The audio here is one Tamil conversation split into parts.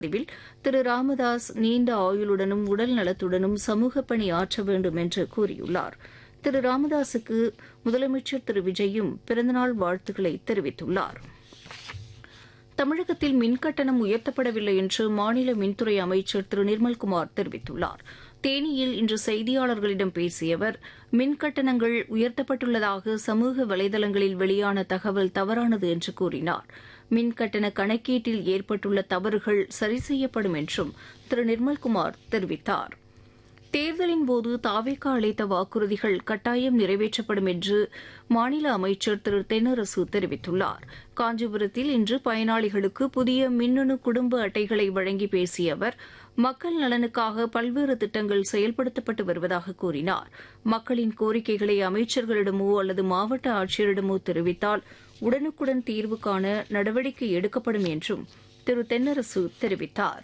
பதிவில் திரு ராமதாஸ் நீண்ட ஆயுளுடனும் உடல் நலத்துடனும் சமூக பணி ஆற்ற வேண்டும் என்று கூறியுள்ளார் திரு ராமதாசுக்கு முதலமைச்சர் திரு விஜயும் பிறந்தநாள் வாழ்த்துக்களை தெரிவித்துள்ளார் தமிழகத்தில் மின்கட்டணம் உயர்த்தப்படவில்லை என்று மாநில மின்துறை அமைச்சர் திரு நிர்மல்குமார் தெரிவித்துள்ளார் தேனியில் இன்று செய்தியாளர்களிடம் பேசிய அவர் மின்கட்டணங்கள் உயர்த்தப்பட்டுள்ளதாக சமூக வலைதளங்களில் வெளியான தகவல் தவறானது என்று கூறினார் மின்கட்டண கணக்கீட்டில் ஏற்பட்டுள்ள தவறுகள் சரி செய்யப்படும் என்றும் திரு நிர்மல்குமார் தெரிவித்தார் தேர்தலின் போது தாவேக்கா அளித்த வாக்குறுதிகள் கட்டாயம் நிறைவேற்றப்படும் என்று மாநில அமைச்சர் திரு தென்னரசு தெரிவித்துள்ளார் காஞ்சிபுரத்தில் இன்று பயனாளிகளுக்கு புதிய மின்னணு குடும்ப அட்டைகளை வழங்கி பேசிய அவர் மக்கள் நலனுக்காக பல்வேறு திட்டங்கள் செயல்படுத்தப்பட்டு வருவதாக கூறினார் மக்களின் கோரிக்கைகளை அமைச்சர்களிடமோ அல்லது மாவட்ட ஆட்சியரிடமோ தெரிவித்தால் உடனுக்குடன் தீர்வு காண நடவடிக்கை எடுக்கப்படும் என்றும் திரு தென்னரசு தெரிவித்தாா்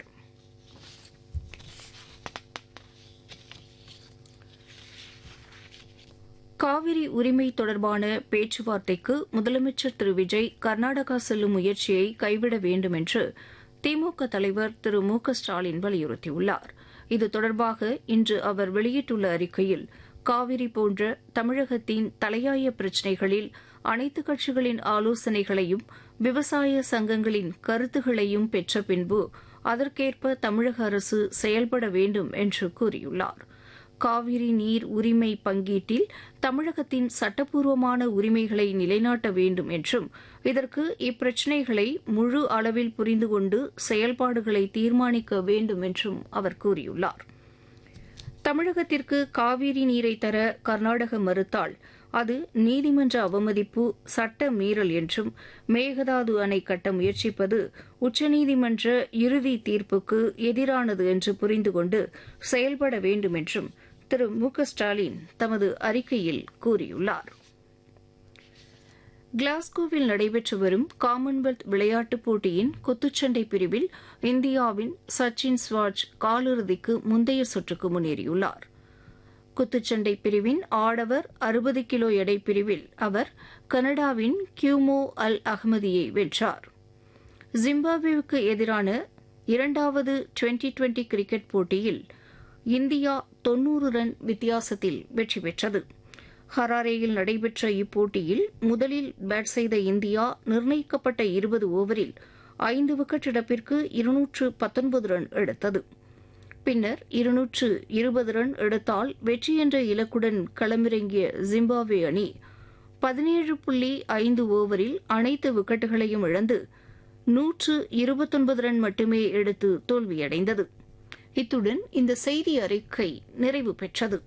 காவிரி உரிமை தொடர்பான பேச்சுவார்த்தைக்கு முதலமைச்சர் திரு விஜய் கர்நாடகா செல்லும் முயற்சியை கைவிட வேண்டும் என்று திமுக தலைவர் திரு மு க ஸ்டாலின் வலியுறுத்தியுள்ளார் இது தொடர்பாக இன்று அவர் வெளியிட்டுள்ள அறிக்கையில் காவிரி போன்ற தமிழகத்தின் தலையாய பிரச்சினைகளில் அனைத்து கட்சிகளின் ஆலோசனைகளையும் விவசாய சங்கங்களின் கருத்துகளையும் பெற்ற பின்பு அதற்கேற்ப தமிழக அரசு செயல்பட வேண்டும் என்று கூறியுள்ளார் காவிரி நீர் உரிமை பங்கீட்டில் தமிழகத்தின் சட்டப்பூர்வமான உரிமைகளை நிலைநாட்ட வேண்டும் என்றும் இதற்கு இப்பிரச்சினைகளை முழு அளவில் புரிந்து கொண்டு செயல்பாடுகளை தீர்மானிக்க வேண்டும் என்றும் அவர் கூறியுள்ளார் தமிழகத்திற்கு காவிரி நீரை தர கர்நாடக மறுத்தால் அது நீதிமன்ற அவமதிப்பு சட்ட மீறல் என்றும் மேகதாது அணை கட்ட முயற்சிப்பது உச்சநீதிமன்ற இறுதி தீர்ப்புக்கு எதிரானது என்று புரிந்து கொண்டு செயல்பட வேண்டும் என்றும் திரு மு க ஸ்டாலின் தமது அறிக்கையில் கூறியுள்ளார் கிளாஸ்கோவில் நடைபெற்று வரும் காமன்வெல்த் விளையாட்டுப் போட்டியின் குத்துச்சண்டை பிரிவில் இந்தியாவின் சச்சின் ஸ்வாஜ் காலிறுதிக்கு முந்தைய சுற்றுக்கு முன்னேறியுள்ளார் குத்துச்சண்டை பிரிவின் ஆடவர் அறுபது கிலோ எடை பிரிவில் அவர் கனடாவின் கியூமோ அல் அகமதியை வென்றார் ஜிம்பாப்வேவுக்கு எதிரான இரண்டாவது டுவெண்டி டுவெண்டி கிரிக்கெட் போட்டியில் இந்தியா தொன்னூறு ரன் வித்தியாசத்தில் வெற்றி பெற்றது ஹராரேயில் நடைபெற்ற இப்போட்டியில் முதலில் பேட் செய்த இந்தியா நிர்ணயிக்கப்பட்ட இருபது ஓவரில் ஐந்து விக்கெட் இழப்பிற்கு இருநூற்று பத்தொன்பது ரன் எடுத்தது பின்னர் இருநூற்று இருபது ரன் எடுத்தால் வெற்றி என்ற இலக்குடன் களமிறங்கிய ஜிம்பாப்வே அணி பதினேழு புள்ளி ஐந்து ஓவரில் அனைத்து விக்கெட்டுகளையும் இழந்து நூற்று இருபத்தொன்பது ரன் மட்டுமே எடுத்து தோல்வியடைந்தது இத்துடன் இந்த செய்தி அறிக்கை நிறைவு பெற்றது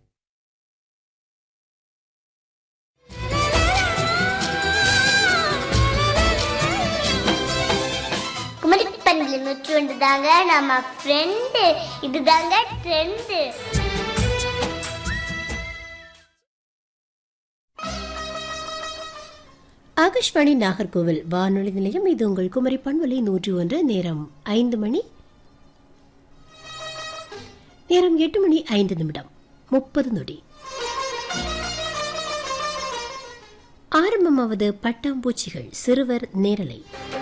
குமரிப்பண்பில் நூற்று ஒன்று தாங்க நம்ம ஃப்ரெண்டு இதுதாங்க ட்ரெண்டு ஆகாஷ்வாணி நாகர்கோவில் வானொலி நிலையம் இது உங்கள் குமரி பண்பலை நூற்றி ஒன்று நேரம் ஐந்து மணி நேரம் எட்டு மணி ஐந்து நிமிடம் முப்பது நொடி ஆரம்பமாவது பட்டாம்பூச்சிகள் சிறுவர் நேரலை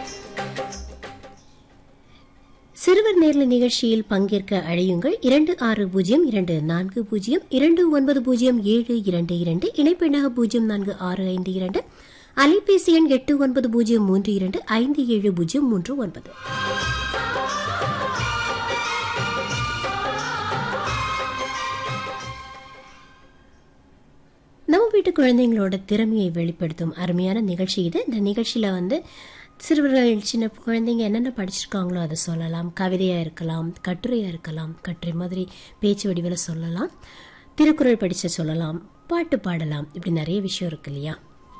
சிறுவர் நேரலை நிகழ்ச்சியில் பங்கேற்க அழையுங்கள் இரண்டு ஆறு பூஜ்ஜியம் இரண்டு நான்கு பூஜ்ஜியம் இரண்டு ஒன்பது பூஜ்ஜியம் ஏழு இரண்டு இரண்டு இணைப்பெண்ணாக பூஜ்ஜியம் நான்கு ஆறு ஐந்து இரண்டு அலைபேசி எண் எட்டு ஒன்பது பூஜ்ஜியம் மூன்று இரண்டு ஐந்து ஏழு பூஜ்ஜியம் மூன்று ஒன்பது நம்ம வீட்டு குழந்தைங்களோட திறமையை வெளிப்படுத்தும் அருமையான நிகழ்ச்சி இது இந்த நிகழ்ச்சியில் வந்து சிறுவர்கள் சின்ன குழந்தைங்க என்னென்ன படிச்சிருக்காங்களோ அதை சொல்லலாம் கவிதையாக இருக்கலாம் கட்டுரையாக இருக்கலாம் கட்டுரை மாதிரி பேச்சு வடிவில் சொல்லலாம் திருக்குறள் படித்த சொல்லலாம் பாட்டு பாடலாம் இப்படி நிறைய விஷயம் இருக்கு இல்லையா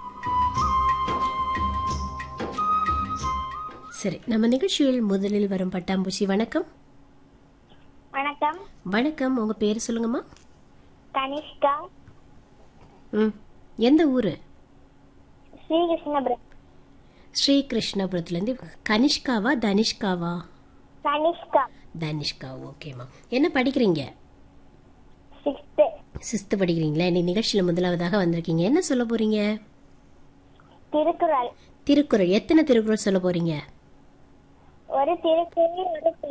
சரி நம்ம நிகழ்ச்சியில் முதலில் வரும் பட்டாம்பூச்சி வணக்கம் வணக்கம் வணக்கம் உங்கள் பேர் சொல்லுங்கம்மா கனிஷ்கா ம் எந்த ஊர் ஸ்ரீகிருஷ்ணபுரம் ஸ்ரீகிருஷ்ணபுரத்துலேருந்து கனிஷ்காவா தனிஷ்காவா கனிஷ்கா தனிஷ்கா ஓகேம்மா என்ன படிக்கிறீங்க சிக்ஸ்த்து சிக்ஸ்த்து படிக்கிறீங்களா இன்னைக்கு நிகழ்ச்சியில் முதலாவதாக வந்திருக்கீங்க என்ன சொல்ல போறீங்க திருக்குறள் திருக்குறள் எத்தனை திருக்குறள் சொல்ல போறீங்க ஒரு திருக்குறள் ஒரு